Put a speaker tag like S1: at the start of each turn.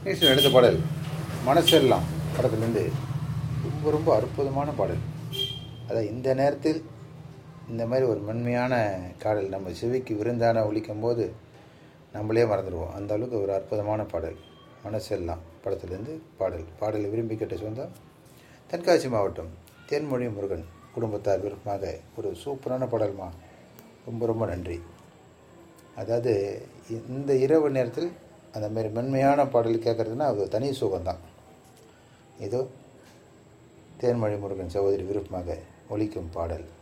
S1: ஈஸ்வரன் எடுத்த பாடல் மனசெல்லாம் படத்துலேருந்து ரொம்ப ரொம்ப அற்புதமான பாடல் அதான் இந்த நேரத்தில் இந்த மாதிரி ஒரு மென்மையான காடல் நம்ம செவிக்கு விருந்தான ஒழிக்கும் போது நம்மளே மறந்துடுவோம் அந்த அளவுக்கு ஒரு அற்புதமான பாடல் மனசெல்லாம் படத்துலேருந்து பாடல் பாடலை விரும்பி கேட்ட சொந்தம் தென்காசி மாவட்டம் தேன்மொழி முருகன் குடும்பத்தார் விருப்பமாக ஒரு சூப்பரான பாடல்மா ரொம்ப ரொம்ப நன்றி அதாவது இந்த இரவு நேரத்தில் அந்த மாதிரி மென்மையான பாடல் கேட்குறதுனா அது தனி சுகம்தான் இதோ தேன்மொழி முருகன் சகோதரி விருப்பமாக ஒலிக்கும் பாடல்